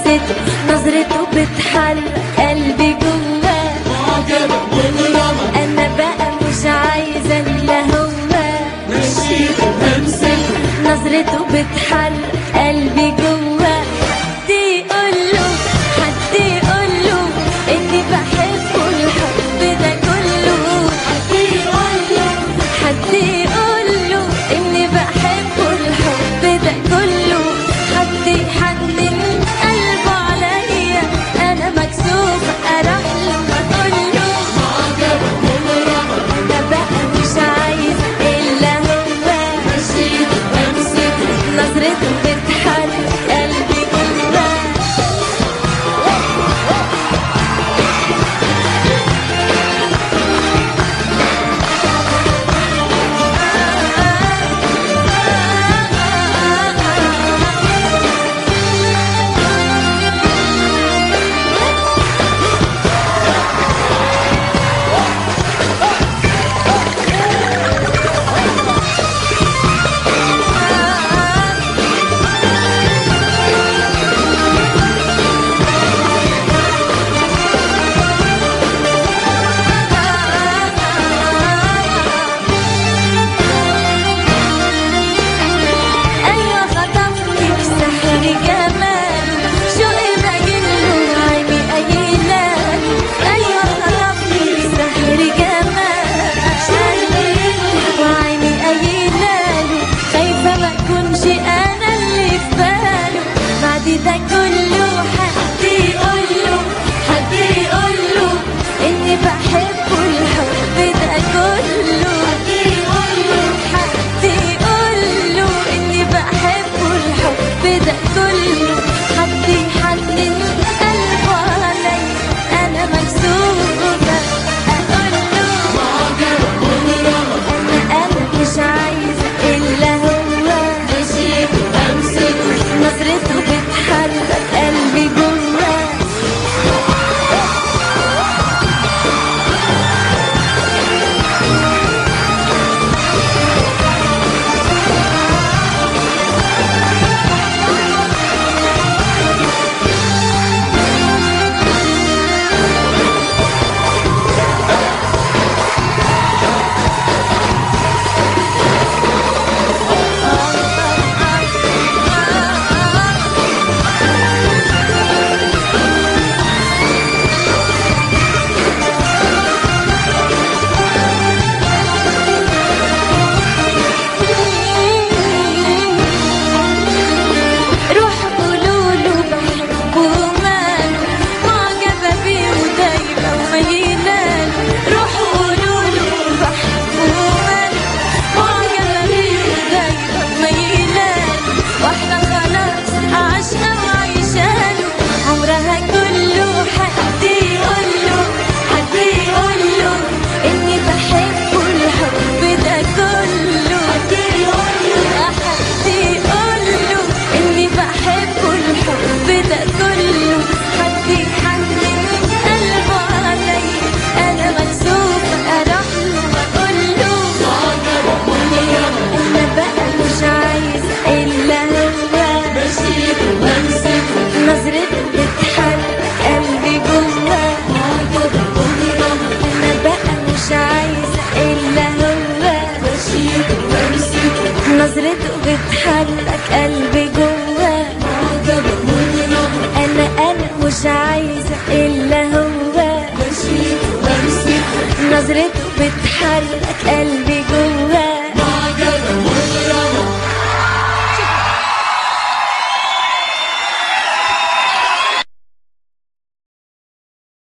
همسته نظرته بتحرك قلبي جواه معجبة مغرمة انا بقى مش عايزه الا هو مشيته همسته نظرته بتحرك قلبي جواه حد يقول له حد يقول له اني بحبه الحب ده كله حد يقول له حد يقول له اني بحبه الحب ده كله حد يحنن قلبه عليا انا مكسوفه اروح له واقول له معجبة مغرمة انا بقى مش عايزه الا هو مشيته همسته نظرته بتحرك قلبي جواه أيوة خطفني بسحر جماله شوقي بجله عيني قايلاله أيوة خطفني بسحر جماله شوقي وعيني قايلاله خايفة ما أكونش أنا اللي في باله بعد ده كله حد يقوله حد يقوله إني بحبه الحب ده كله حد يقوله حد يقوله إني بحبه الحب ده كله حد يحنن قلبه عليا أنا مكسوفة أقوله معجبة مغرمة أنا أنا مش عايزة إلا هو مشيته همسته نظرته بتحرك قلبي جواه روح قولوله بحبه ماله معجبة بيه ودايبة وميلاله روح قولوله بحبه ماله معجبة بيه ودايبة وميلاله واحدة خلاص عاشقة وعايشاله عمرها كله حد يقوله حد يقوله إني بحبه الحب ده كله حد يقوله حد يقوله إني بحبه الحب ده كله حد يحنن قلبه عليا أنا مكسوفة أروح له وأقول له معجبة مغرمة أنا بقى مش عايزة إلا هو مشيته همسته نظرته بتحرك قلبي جواه معجبة مغرمة أنا بقى مش عايزة إلا هو مشيته همسته نظرته بتحرك قلبي جواه معجبة مغرمة أنا أنا مش عايزة إلا هو مشيته همسته نظرته بتحرك